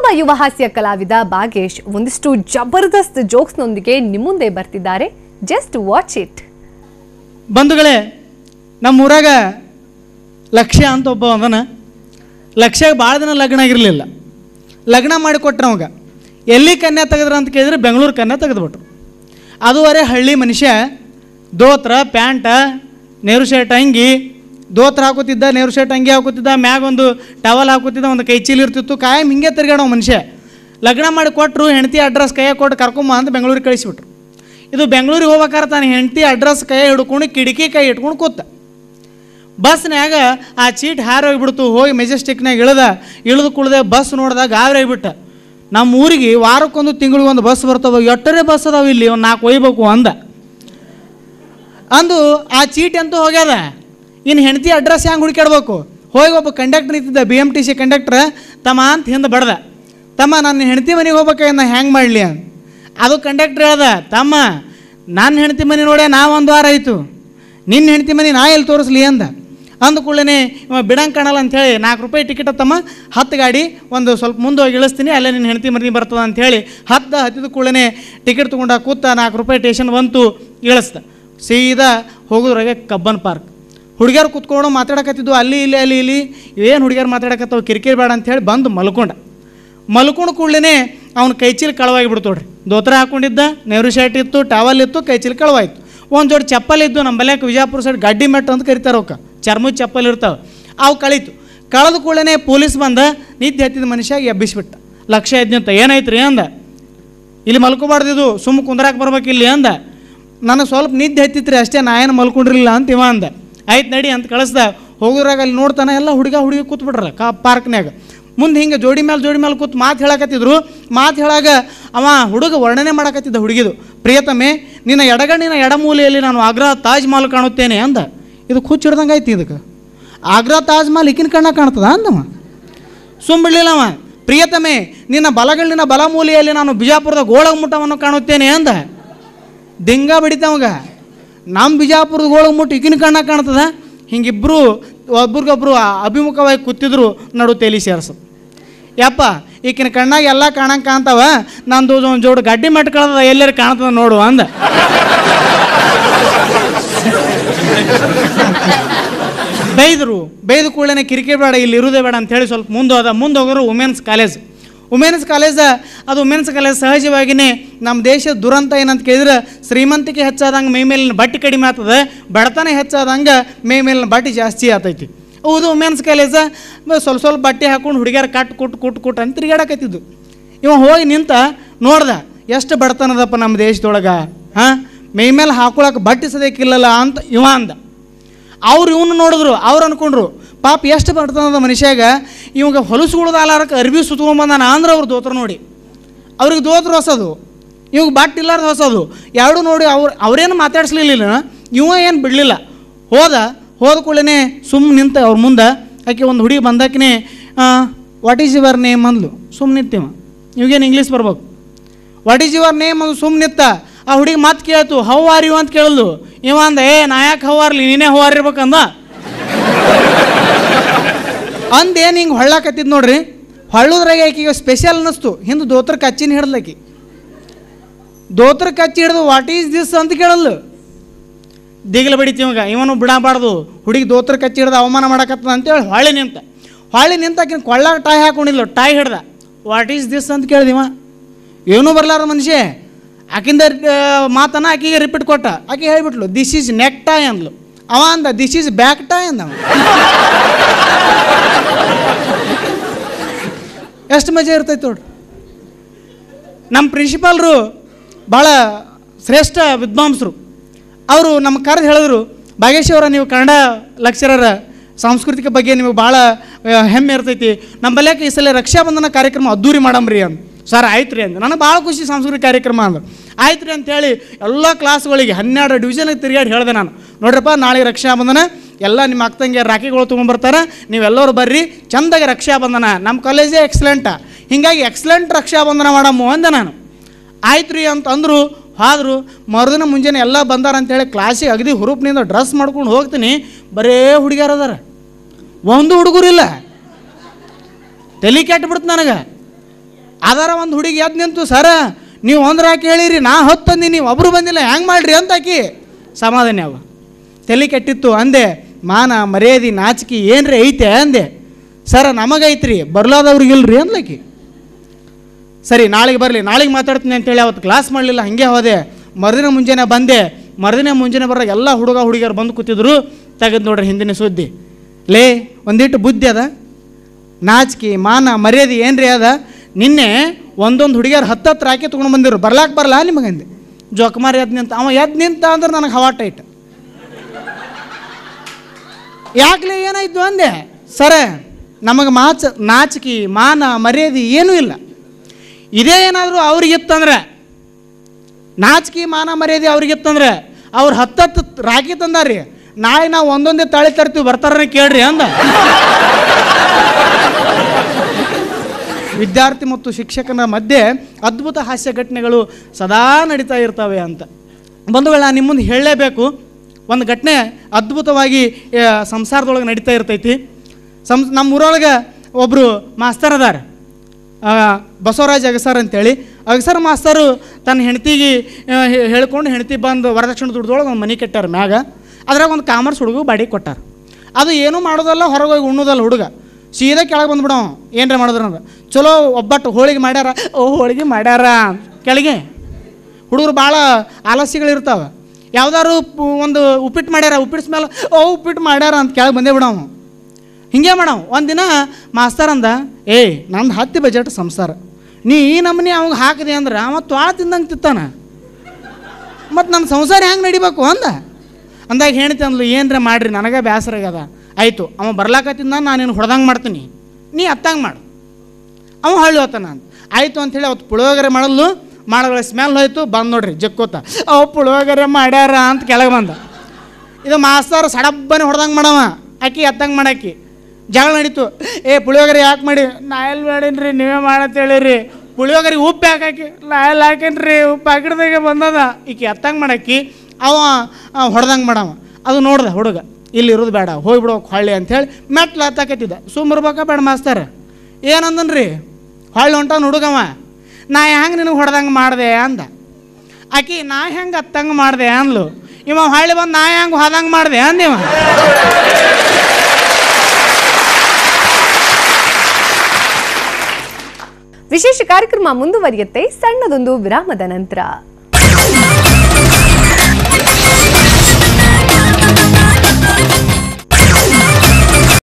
ನಮ್ಮ ಯುವ ಹಾಸ್ಯ ಕಲಾವಿದ ಭಾಗೇಶ್ ಒಂದಿಷ್ಟು ಜಬರ್ದಸ್ತ್ ಜೋಕ್ಸ್ನೊಂದಿಗೆ ನಿಮ್ಮ ಮುಂದೆ ಬರ್ತಿದ್ದಾರೆ ಜಸ್ಟ್ ವಾಚ್ ಇಟ್ ಬಂಧುಗಳೇ ನಮ್ಮ ಊರಾಗ ಲಕ್ಷ್ಯ ಅಂತ ಒಬ್ಬ ಅವನ ಲಕ್ಷ್ಯ ಭಾಳ ದಿನ ಲಗ್ನ ಆಗಿರಲಿಲ್ಲ ಲಗ್ನ ಮಾಡಿಕೊಟ್ರೆ ಅವಾಗ ಎಲ್ಲಿ ಕನ್ಯಾ ತೆಗೆದ್ರ ಅಂತ ಕೇಳಿದ್ರೆ ಬೆಂಗಳೂರು ಕನ್ಯಾ ತೆಗೆದ್ಬಿಟ್ರು ಅದುವರೆ ಹಳ್ಳಿ ಮನುಷ್ಯ ದೋತ್ರ ಪ್ಯಾಂಟ ನೇರು ಶರ್ಟ್ ಅಂಗಿ ದೋತ್ರ ಹಾಕೋತಿದ್ದ ನೇರು ಶರ್ಟ್ ಅಂಗಿ ಹಾಕೋತಿದ್ದ ಮ್ಯಾಗ ಒಂದು ಟವಲ್ ಹಾಕೋತಿದ್ದ ಒಂದು ಕೈ ಚೀಲ ಇರ್ತಿತ್ತು ಕಾಯಂ ಹಿಂಗೆ ತಿರ್ಗಾಡೋ ಮನುಷ್ಯ ಲಗ್ನ ಮಾಡಿ ಕೊಟ್ಟರು ಹೆಂಡತಿ ಅಡ್ರೆಸ್ ಕೈಯಾಗ ಕೊಟ್ಟು ಕರ್ಕೊಂಬ ಅಂತ ಬೆಂಗಳೂರಿಗೆ ಕಳಿಸಿಬಿಟ್ರು ಇದು ಬೆಂಗಳೂರಿಗೆ ಹೋಗ್ಬೇಕಾದ್ರೆ ತಾನು ಹೆಂಡತಿ ಅಡ್ರೆಸ್ ಕೈ ಹಿಡ್ಕೊಂಡು ಕಿಟಕಿ ಕೈ ಇಟ್ಕೊಂಡು ಕೂತ ಬಸ್ನ್ಯಾಗ ಆ ಚೀಟ್ ಹಾರೋಗ್ಬಿಡ್ತು ಹೋಗಿ ಮೆಜೆಸ್ಟಿಕ್ನಾಗ ಇಳ್ದ ಇಳಿದು ಕುಳ್ದೆ ಬಸ್ ನೋಡಿದಾಗ ಗಾಬರಿ ಆಗಿಬಿಟ್ಟ ನಮ್ಮ ಊರಿಗೆ ವಾರಕ್ಕೊಂದು ತಿಂಗಳಿಗೆ ಒಂದು ಬಸ್ ಬರ್ತವೆ ಎಟ್ಟರೆ ಬಸ್ ಅದಾವ ಇಲ್ಲಿ ಒಂದು ನಾಲ್ಕು ಒಯ್ಬೇಕು ಅಂದ ಅಂದು ಆ ಚೀಟ್ ಅಂತೂ ಹೋಗ್ಯದ ಇನ್ನು ಹೆಂಡತಿ ಅಡ್ರೆಸ್ ಹೆಂಗೆ ಹುಡುಕಾಡ್ಬೇಕು ಹೋಗಿ ಒಬ್ಬ ಕಂಡಕ್ಟರ್ ನಿಂತಿದ್ದ B M T C conductor ತಮ್ಮ ಅಂತ ಹಿಂದೆ ಬಡ್ದ ತಮ್ಮ ನನ್ನ ಹೆಂಡತಿ ಮನೆಗೆ ಹೋಗ್ಬೇಕಾಗ ನಾ ಹೆಂಗೆ ಮಾಡಲಿ ಅಂತ ಅದು ಕಂಡಕ್ಟ್ರ್ ಹೇಳ್ದ ತಮ್ಮ ನನ್ನ ಹೆಂಡತಿ ಮನೆ ನೋಡ್ಯ ನಾ ಒಂದು ವಾರ ಆಯಿತು ನಿನ್ನ ಹೆಂಡತಿ ಮನೆ ನಾ ಎಲ್ಲಿ ತೋರಿಸ್ಲಿ ಅಂದ ಅಂದ ಕೂಡಲೇ ಇವ ಬಿಡಂಗೆ ಕಾಣಲ್ಲ ಅಂಥೇಳಿ ನಾಲ್ಕು ರೂಪಾಯಿ ಟಿಕೆಟ್ ತಮ್ಮ ಹತ್ತು ಗಾಡಿ ಒಂದು ಸ್ವಲ್ಪ ಮುಂದೆ ಹೋಗಿ ಇಳಿಸ್ತೀನಿ ಅಲ್ಲೇ ನಿನ್ನ ಹೆಂಡತಿ ಮನೆ ಬರ್ತದೆ ಅಂಥೇಳಿ ಹತ್ತು ಹತ್ತಿದ ಕೂಡಲೇ ಟಿಕೆಟ್ ತೊಗೊಂಡ ಕೂತ ನಾಲ್ಕು ರೂಪಾಯಿ ಟೇಷನ್ ಬಂತು ಇಳಿಸ್ದ ಸೀದಾ ಹೋಗೋದ್ರಾಗೆ ಕಬ್ಬನ್ ಪಾರ್ಕ್ ಹುಡುಗಿಯರು ಕುತ್ಕೊಂಡು ಮಾತಾಡಕತ್ತಿದ್ದು ಅಲ್ಲಿ ಇಲ್ಲಿ ಅಲ್ಲಿ ಇಲ್ಲಿ ಏನು ಹುಡುಗಿಯರು ಮಾತಾಡಕತ್ತವ ಕಿರಿಕಿರಿ ಬೇಡ ಅಂಥೇಳಿ ಬಂದು ಮಲ್ಕೊಂಡ ಮಲ್ಕೊಂಡು ಕೂಡಲೇ ಅವ್ನ ಕೈಚೀಲ ಕಳವಾಗಿ ಬಿಡ್ತು ನೋಡ್ರಿ ದೋತ್ರ ಹಾಕೊಂಡಿದ್ದ ನೆಹರು ಶರ್ಟ್ ಇತ್ತು ಟವಲ್ ಇತ್ತು ಕೈಚೀಲ ಕಳವಾಯ್ತು ಒಂದು ಜೋಡಿ ಚಪ್ಪಲ್ ಇದ್ದು ನಮ್ಮ ಬಲ್ಯಾಕ ವಿಜಯಪುರ ಸೈಡ್ ಗಡ್ಡಿ ಮೆಟ್ಟು ಅಂತ ಕರಿತಾರೆ ಅವಕ್ಕೆ ಚರ್ಮದ ಚಪ್ಪಲ್ ಇರ್ತಾವೆ ಅವು ಕಳೀತು ಕಳೆದ ಕೂಡಲೇ ಪೊಲೀಸ್ ಬಂದ ನಿದ್ದೆ ಹತ್ತಿದ ಮನುಷ್ಯ ಎಬ್ಬಿಸ್ಬಿಟ್ಟ ಲಕ್ಷ ಇದ್ನಂತ ಏನಾಯ್ತು ರೀ ಅಂದ ಇಲ್ಲಿ ಮಲ್ಕೋಬಾರ್ದಿದು ಸುಮ್ಮ ಕುಂದ್ರಾಕ್ ಬರ್ಬೇಕು ಇಲ್ಲಿ ಅಂದ ನನಗೆ ಸ್ವಲ್ಪ ನಿದ್ದೆ ಹತ್ತಿತ್ರಿ ಅಷ್ಟೇ ನಾ ಏನು ಮಲ್ಕೊಂಡಿರಲಿಲ್ಲ ಅಂತ ಇವ ಅಂದ ಆಯ್ತು ನಡಿ ಅಂತ ಕಳಿಸ್ದ ಹೋಗೋದ್ರಾಗ ಅಲ್ಲಿ ನೋಡ್ತಾನೆ ಎಲ್ಲ ಹುಡುಗ ಹುಡುಗಿ ಕೂತ್ಬಿಟ್ರಲ್ಲ ಕಾ ಪಾರ್ಕ್ನ್ಯಾಗ ಮುಂದೆ ಹಿಂಗೆ ಜೋಡಿ ಮೇಲೆ ಜೋಡಿ ಮೇಲೆ ಕೂತ್ ಮಾತು ಹೇಳಕತ್ತಿದ್ರು ಮಾತು ಹೇಳಾಗ ಅವ ಹುಡುಗ ವರ್ಣನೆ ಮಾಡಕತ್ತಿದ್ದ ಹುಡುಗಿದು ಪ್ರಿಯತಮೆ ನಿನ್ನ ಎಡಗಣ್ಣಿನ ಎಡಮೂಲೆಯಲ್ಲಿ ನಾನು ಆಗ್ರಾ ತಾಜ್ ಮಹಲ್ ಕಾಣುತ್ತೇನೆ ಅಂದ ಇದು ಹುಚ್ಚಿಡ್ದಂಗೆ ಆಯ್ತು ಇದಕ್ಕೆ ಆಗ್ರಾ ತಾಜ್ ಮಹಲ್ ಈಕಿನ ಕಣ್ಣ ಕಾಣ್ತದ ಅಂದವ ಸುಮ್ ಬಿಡ್ಲಿಲ್ಲ ಅವ ಪ್ರಿಯತಮೆ ನಿನ್ನ ಬಲಗಣ್ಣಿನ ಬಲಮೂಲೆಯಲ್ಲಿ ನಾನು ಬಿಜಾಪುರದ ಗೋಳಗುಮ್ಮಟವನ್ನು ಕಾಣುತ್ತೇನೆ ಅಂದ ದಿಂಗ ಬಡಿತಾವಾಗ ನಮ್ಮ ಬಿಜಾಪುರದ ಗೋಳಗುಮ್ಮಟ ಈಗಿನ ಕಣ್ಣ ಕಾಣ್ತದ ಹಿಂಗಿಬ್ರು ಒಬ್ರಿಗೊಬ್ರು ಅಭಿಮುಖವಾಗಿ ಕೂತಿದ್ರು ನಡು ತೇಲಿ ಸೇರ್ಸ ಯಪ್ಪ ಈಕಿನ ಕಣ್ಣಾಗ ಎಲ್ಲ ಕಾಣಂಗೆ ಕಾಣ್ತಾವ ನಂದು ಒಂದು ಜೋಡು ಗಡ್ಡಿ ಮಟ್ಕೊಳ್ಳೋದ ಎಲ್ಲರೂ ಕಾಣ್ತದ ನೋಡು ಅಂದ ಬೈದರು ಬೈದ ಕೂಡಲೇ ಕಿರಿಕಿರಿ ಬೇಡ ಇಲ್ಲಿ ಇರುವುದೇ ಬೇಡ ಅಂತೇಳಿ ಸ್ವಲ್ಪ ಮುಂದೆ ಹೋದ ಮುಂದೆ ಹೋಗೋರು ವುಮೆನ್ಸ್ ಕಾಲೇಜ್ ವುಮೆನ್ಸ್ ಕಾಲೇಜ ಅದು ವುಮೆನ್ಸ್ ಕಾಲೇಜ್ ಸಹಜವಾಗಿಯೇ ನಮ್ಮ ದೇಶದ ದುರಂತ ಏನಂತ ಕೇಳಿದ್ರೆ ಶ್ರೀಮಂತಿಕೆ ಹೆಚ್ಚಾದಂಗೆ ಮೈ ಮೇಲಿನ ಬಟ್ಟೆ ಕಡಿಮೆ ಆಗ್ತದೆ ಬಡತನ ಹೆಚ್ಚಾದಂಗೆ ಮೈ ಮೇಲಿನ ಬಟ್ಟೆ ಜಾಸ್ತಿ ಆಗ್ತೈತಿ ಹೌದು ವುಮೆನ್ಸ್ ಕಾಲೇಜ ಸ್ವಲ್ಪ ಸ್ವಲ್ಪ ಬಟ್ಟೆ ಹಾಕೊಂಡು ಹುಡುಗಿಯರು ಕಟ್ ಕುಟ್ ಕುಟ್ ಕುಟ್ ಅಂತ ತಿರುಗಾಡಕತ್ತಿದ್ದು ಇವ ಹೋಗಿ ನಿಂತ ನೋಡ್ದ ಎಷ್ಟು ಬಡತನದಪ್ಪ ನಮ್ಮ ದೇಶದೊಳಗೆ ಹಾಂ ಮೈ ಮೇಲೆ ಹಾಕೊಳಕ್ಕೆ ಬಟ್ಟೆ ಸದ್ಯಕ್ಕಿಲ್ಲಲ್ಲ ಅಂತ ಇವ ಅಂದ ಅವ್ರು ಇವನು ನೋಡಿದ್ರು ಅವ್ರು ಅನ್ಕೊಂಡ್ರು ಪಾಪ ಎಷ್ಟು ಬರ್ತದ ಮನುಷ್ಯಾಗ ಇವಾಗ ಹೊಲಸುಗಳದ ಅಲಾರಕ್ಕೆ ಅರ್ಬಿ ಸುತ್ಕೊಂಡ್ಬಂದಾನ ಅಂದ್ರೆ ಅವ್ರು ದೋತ್ರ ನೋಡಿ ಅವ್ರಿಗೆ ದೋತ್ರ ಹೊಸದು ಇವಾಗ ಬಟ್ ಇಲ್ಲಾರ್ದು ಹೊಸದು ಎರಡು ನೋಡಿ ಅವ್ರು ಅವ್ರೇನು ಮಾತಾಡ್ಸ್ಲಿಲ್ಲ ಇವ ಏನು ಬಿಡಲಿಲ್ಲ ಹೋದ ಹೋದ ಕೂಡಲೇ ಸುಮ್ಮನೆ ನಿಂತ ಅವ್ರ ಮುಂದೆ ಆಕೆ ಒಂದು ಹುಡುಗಿ ಬಂದಾಕಿನೇ ವಾಟ್ ಈಸ್ ಯುವರ್ ನೇಮ್ ಅಂದ್ಲು ಸುಮ್ಮನೆ ನಿಂತೀವ ಇವಾಗೇನು ಇಂಗ್ಲೀಷ್ ಬರ್ಬೇಕು ವಾಟ್ ಈಸ್ ಯುವರ್ ನೇಮ್ ಅದು ಸುಮ್ಮನೆ ನಿತ್ತ ಆ ಹುಡುಗಿ ಮಾತು ಕೇಳ್ತು ಹೌ ಆರ್ ಯು ಅಂತ ಕೇಳಲು ಇವ ಅಂದ ಏ ನಾ ಯಾಕೆ ಹೌ ಆರ್ಲಿ ನೀನೇ ಹೌ ಆರ್ ಇರ್ಬೇಕಂದ ಅಂದೇನು ಹಿಂಗೆ ಹೊಳ್ಳಾಕತ್ತಿದ್ ನೋಡ್ರಿ ಹೊಳ್ಳೋದ್ರಾಗ ಆಕಿಗೆ ಸ್ಪೆಷಲ್ ಅನ್ನಿಸ್ತು ಹಿಂದೆ ದೋತ್ರ ಕಚ್ಚಿನ ಹಿಡ್ದಕಿ ದೋತ್ರ ಕಚ್ಚಿ ಹಿಡ್ದು ವಾಟ್ ಈಸ್ ದಿಸ್ ಅಂತ ಕೇಳಲ್ಲು ದಿಗಲು ಬಡಿತೀವಾಗ ಇವನು ಬಿಡಬಾರ್ದು ಹುಡುಗಿ ದೋತ್ರ ಕಚ್ಚಿ ಹಿಡ್ದು ಅವಮಾನ ಮಾಡಕತ್ತದ ಅಂತೇಳಿ ಹೊಳ್ಳಿ ನಿಂತ ಹೊಳ್ಳಿ ನಿಂತಾಕಿನ ಕೊಳ್ಳಾಗ ಟಾಯ್ ಹಾಕೊಂಡಿಲ್ಲ ಟಾಯ್ ಹಿಡ್ದ ವಾಟ್ ಈಸ್ ದಿಸ್ ಅಂತ ಕೇಳ್ದಿವ ಏನೂ ಬರಲಾರ ಮನುಷ್ಯ ಆಕಿಂದ ಮಾತನ್ನ ಆಕಿಗೆ ರಿಪೀಟ್ ಕೊಟ್ಟ ಆಕೆ ಹೇಳಿಬಿಟ್ಲು ದಿಸ್ ಈಸ್ ನೆಕ್ ಟಾಯ್ ಅಂದ್ಲು ಅವ ಅಂದ ದಿಸ್ ಈಸ್ ಬ್ಯಾಕ್ ಟಾಯ್ ಅಂದ ಅವ ಎಷ್ಟು ಮಜಾ ಇರ್ತೈತೆ ನೋಡ್ರಿ ನಮ್ಮ ಪ್ರಿನ್ಸಿಪಾಲ್ರು ಭಾಳ ಶ್ರೇಷ್ಠ ವಿದ್ವಾಂಸರು ಅವರು ನಮ್ಮ ಕರೆದು ಹೇಳಿದ್ರು ಭಾಗೇಶ್ ಅವರ ನೀವು ಕನ್ನಡ ಲೆಕ್ಚರರ ಸಾಂಸ್ಕೃತಿಕ ಬಗ್ಗೆ ನಿಮಗೆ ಭಾಳ ಆ, ಹೆಮ್ಮೆ ಇರ್ತೈತಿ ನಮ್ಮ ಬಲ್ಯಾಕ ಈ ಸಲ ರಕ್ಷಾಬಂಧನ ಕಾರ್ಯಕ್ರಮ ಅದ್ದೂರಿ ಮಾಡಮ್ರಿ ಅಂದ್ ಸರ್ ಆಯ್ತು ರೀ ಅಂದ ನನಗೆ ಭಾಳ ಖುಷಿ ಸಾಂಸ್ಕೃತಿಕ ಕಾರ್ಯಕ್ರಮ ಅಂದ ಆಯ್ತು ರೀ ಅಂತೇಳಿ ಎಲ್ಲ ಕ್ಲಾಸ್ಗಳಿಗೆ ಹನ್ನೆರಡು ಡಿವಿಷನ್ಗೆ ತಿರುಗಾಡಿ ಹೇಳಿದೆ ನಾನು ನೋಡ್ರಪ್ಪ ನಾಳೆ ರಕ್ಷಾಬಂಧನ ಎಲ್ಲ ನಿಮ್ಮ ಅಕ್ಕಂಗೆ ರಾಖಿಗಳು ತೊಗೊಂಬರ್ತಾರೆ ನೀವೆಲ್ಲರೂ ಬರ್ರಿ ಚಂದಾಗಿ ರಕ್ಷಾಬಂಧನ ನಮ್ಮ ಕಾಲೇಜೇ ಎಕ್ಸಲೆಂಟ ಹೀಗಾಗಿ ಎಕ್ಸಲೆಂಟ್ ರಕ್ಷಾಬಂಧನ ಮಾಡಮ್ಮು ಅಂದೆ ನಾನು ಆಯ್ತು ರೀ ಅಂತ ಅಂದರು ಆದರು ಮರುದಿನ ಮುಂಜಾನೆ ಎಲ್ಲ ಬಂದಾರ ಅಂತೇಳಿ ಕ್ಲಾಸಿಗೆ ಅಗದಿ ಹುರುಪ್ನಿಂದ ಡ್ರೆಸ್ ಮಾಡ್ಕೊಂಡು ಹೋಗ್ತೀನಿ ಬರೇ ಹುಡುಗಿಯರು ಅದಾರ ಒಂದು ಹುಡುಗರಿಲ್ಲ ತಲೆ ಕೆಟ್ಟು ಬಿಡ್ತು ನನಗೆ ಅದರ ಒಂದು ಹುಡುಗಿ ಎದ್ದು ನಿಂತು ಸರ ನೀವು ಒಂದ್ರ ಹಾಕಿ ಹೇಳಿರಿ ನಾ ಹೊತ್ತಂದಿ ನೀವು ಒಬ್ರು ಬಂದಿಲ್ಲ ಹೆಂಗೆ ಮಾಡ್ರಿ ಅಂತ ಆಕಿ ಸಮಾಧಾನ ಅವ ತಲೆ ಕೆಟ್ಟಿತ್ತು ಅಂದೆ ಮಾನ ಮರ್ಯಾದೆ ನಾಚಿಕೆ ಏನ್ರಿ ಐತೆ ಅಂದೆ ಸರ ನಮಗೈತ್ರಿ ಬರ್ಲಾದವ್ರಿಗಿಲ್ರಿ ಅಂದ್ಲಕಿ ಸರಿ ನಾಳೆಗೆ ಬರಲಿ ನಾಳೆಗೆ ಮಾತಾಡ್ತೀನಿ ಅಂತೇಳಿ ಅವತ್ತು ಕ್ಲಾಸ್ ಮಾಡಲಿಲ್ಲ ಹಾಗೆ ಹೋದೆ ಮರುದಿನ ಮುಂಜಾನೆ ಬಂದೆ ಮರುದಿನ ಮುಂಜಾನೆ ಬರೋ ಎಲ್ಲ ಹುಡುಗ ಹುಡುಗಿಯರು ಬಂದು ಕೂತಿದ್ರು ತೆಗೆದು ನೋಡ್ರಿ ಹಿಂದಿನ ಸುದ್ದಿ ಲೇ ಒಂದಿಟ್ಟು ಬುದ್ಧಿ ಅದ ನಾಚಿಕೆ ಮಾನ ಮರ್ಯಾದೆ ಏನ್ರಿ ಅದ ನಿನ್ನೆ ಒಂದೊಂದು ಹುಡುಗಿಯರು ಹತ್ತತ್ತು ರಾಕಿ ತೊಗೊಂಡು ಬಂದಿರು ಬರ್ಲಾಕ್ ಬರಲ್ಲ ನಿಮಗಂದೆ ಜೋಕುಮಾರಿ ಎದ್ದು ನಿಂತ ಅವ ಎದ್ದು ನಿಂತ ಅಂದ್ರೆ ನನಗೆ ಹವಾ ಟೈಟ್ ಯಾಕ್ಲೆ ಏನಾಯ್ತು ಅಂದೆ ಸರ ನಮಗೆ ಮಾಚ ನಾಚಿಕೆ ಮಾನ ಮರ್ಯಾದೆ ಏನೂ ಇಲ್ಲ ಇದೇ ಏನಾದರೂ ಅವ್ರಿಗಿತ್ತಂದ್ರೆ ನಾಚಿಕೆ ಮಾನ ಮರ್ಯಾದೆ ಅವ್ರಿಗಿತ್ತಂದ್ರೆ ಅವ್ರು ಹತ್ತತ್ತು ರಾಖಿ ತಂದಾರಿ ನಾಳೆ ನಾವು ಒಂದೊಂದೇ ತಾಳಿ ತರ್ತೀವಿ ಬರ್ತಾರನೇ ಕೇಳ್ರಿ ಅಂದ ವಿದ್ಯಾರ್ಥಿ ಮತ್ತು ಶಿಕ್ಷಕನ ಮಧ್ಯೆ ಅದ್ಭುತ ಹಾಸ್ಯ ಘಟನೆಗಳು ಸದಾ ನಡೀತಾ ಇರ್ತವೆ ಅಂತ ಬಂಧುಗಳ ನಾನು ನಿಮ್ಮ ಮುಂದೆ ಹೇಳಲೇಬೇಕು ಒಂದು ಘಟನೆ ಅದ್ಭುತವಾಗಿ ಆ, ಸಂಸಾರದೊಳಗೆ ನಡೀತಾ ಇರ್ತೈತಿ ಸಂ ನಮ್ಮ ಊರೊಳಗೆ ಒಬ್ಬರು ಮಾಸ್ತರ್ ಅದಾರ ಆ, ಬಸವರಾಜ್ ಅಗಸರ್ ಅಂತೇಳಿ ಅಗಸರ್ ಮಾಸ್ತರು ತನ್ನ ಹೆಂಡತಿಗೆ ಹೇಳ್ಕೊಂಡು ಹೆಂಡತಿ ಬಂದು ವರದಕ್ಷಿಣೆ ದುಡ್ದೊಳಗೆ ಒಂದು ಮನೆ ಕಟ್ಟಾರ ಮ್ಯಾಗ ಅದ್ರಾಗ ಒಂದು ಕಾಮರ್ಸ್ ಹುಡುಗ ಬಾಡಿಗೆ ಕೊಟ್ಟಾರ ಅದು ಏನೂ ಮಾಡೋದಲ್ಲ ಹೊರಗೆ ಹೋಗಿ ಉಣ್ಣೋದಲ್ಲ ಹುಡುಗ ಸೀದಾ ಕೆಳಗೆ ಬಂದ್ಬಿಡವ ಏನರ ಮಾಡಿದ್ರಂದ್ರೆ ಚಲೋ ಒಬ್ಬಟ್ಟು ಹೋಳಿಗೆ ಮಾಡ್ಯಾರ ಓ ಹೋಳಿಗೆ ಮಾಡ್ಯಾರ ಕೆಳಗೆ ಹುಡುಗರು ಭಾಳ ಆಲಸ್ಯಗಳಿರ್ತಾವೆ ಯಾವ್ದಾದ್ರು ಪು- ಒಂದು ಉಪ್ಪಿಟ್ಟು ಮಾಡ್ಯಾರ ಉಪ್ಪಿಟ್ಟು ಸ್ಮೆಲ್ ಓ ಉಪ್ಪಿಟ್ಟು ಮಾಡ್ಯಾರ ಅಂತ ಕೆಳಗೆ ಬಂದೇ ಬಿಡವ ಹಿಂಗೆ ಮಾಡವ ಒಂದಿನ ಮಾಸ್ತರ್ ಅಂದ ಏ ನಂದು ಹತ್ತಿ ಬಜೆಟ್ ಸಂಸಾರ ನೀ ಈ ನಮ್ಮನೆ ಅವಂಗೆ ಹಾಕಿದೆ ಅಂದ್ರೆ ಅವ ತ್ವಾಳ ತಿಂದಂಗೆ ತಿತ್ತಾನ ಮತ್ತು ನನ್ನ ಸಂಸಾರ ಹೆಂಗೆ ನಡಿಬೇಕು ಅಂದ ಅಂದಾಗ ಹೇಳ್ತಿ ಅಂದ್ಲು ಏನರ ಮಾಡ್ರಿ ನನಗೆ ಬೇಸರ ಆಗ್ಯದ ಆಯಿತು ಅವ ಬರ್ಲಾಕತ್ತಿಂದ ನಾನು ನಿನ್ನ ಹೊಡೆದಂಗೆ ಮಾಡ್ತೀನಿ ನೀ ಅತ್ತಂಗೆ ಮಾಡು ಅವ ಹಳ್ಳಿ ಹೋತಾನ ಅಂತ ಆಯಿತು ಅಂಥೇಳಿ ಅವತ್ತು ಪುಳಿಯೋಗರೆ ಮಾಡಲು ಮಾಡೋಗಳ ಸ್ಮೆಲ್ ಹೋಯ್ತು ಬಂದು ನೋಡ್ರಿ ಜಕ್ಕೋತ ಅವು ಪುಳಿಯೋಗರೆ ಮಾಡ್ಯಾರ ಅಂತ ಕೆಳಗೆ ಬಂದ ಇದು ಮಾಸ್ತರ್ ಸಡಬ್ಬನೆ ಹೊಡೆದಂಗೆ ಮಾಡವ ಆಕಿ ಎತ್ತಂಗೆ ಮಾಡಾಕಿ ಜಗಳ ನಡೀತು ಏ ಪುಳಿಯೋಗರೆ ಯಾಕೆ ಮಾಡಿ ನಾ ಎಲ್ಲಿ ಮಾಡೀನಿ ನೀವೇ ಮಾಡತ್ ಹೇಳಿರಿ ಪುಳಿಯೋಗರೆ ಉಪ್ಪು ಯಾಕೆ ಹಾಕಿ ನಾ ಎಲ್ಲಿ ಹಾಕೇನ್ರಿ ಉಪ್ಪು ಹಾಕಿಡ್ದಾಗೆ ಬಂದದ ಈಕಿ ಎತ್ತಂಗೆ ಮಾಡಾಕಿ ಅವ ಹೊಡೆದಂಗೆ ಮಾಡವ ಅದು ನೋಡ್ದೆ ಹುಡುಗ ಇಲ್ಲಿ ಇರೋದು ಬೇಡ ಹೋಗ್ಬಿಡೋಕೆ ಹೊಳ್ಳಿ ಅಂಥೇಳಿ ಮೆಟ್ಲು ಹತ್ತಾಕತ್ತಿದ್ದ ಸುಮ್ಮರ್ಬೇಕಾ ಬೇಡ ಮಾಸ್ತರ್ ಏನಂದನ್ರಿ ಹೊಳ್ಳಿ ಹೊಂಟವ್ನು ಹುಡುಗವ ನಾ ಹೆಂಗೆ ನಿನಗೆ ಹೊಡೆದಂಗೆ ಮಾಡಿದೆ ಅಂದ ಆಕಿ ನಾ ಹೆಂಗೆ ಹತ್ತಂಗೆ ಮಾಡಿದೆ ಅಂದ್ಲು ಇವ ಹೊಳ್ಳಿ ಬಂದು ನಾ ಹೆಂಗೆ ಹೋದಂಗೆ ಮಾಡಿದೆ ಅಂದಿವ ವಿಶೇಷ ಕಾರ್ಯಕ್ರಮ ಮುಂದುವರಿಯುತ್ತೆ ಸಣ್ಣದೊಂದು ವಿರಾಮದ ನಂತರ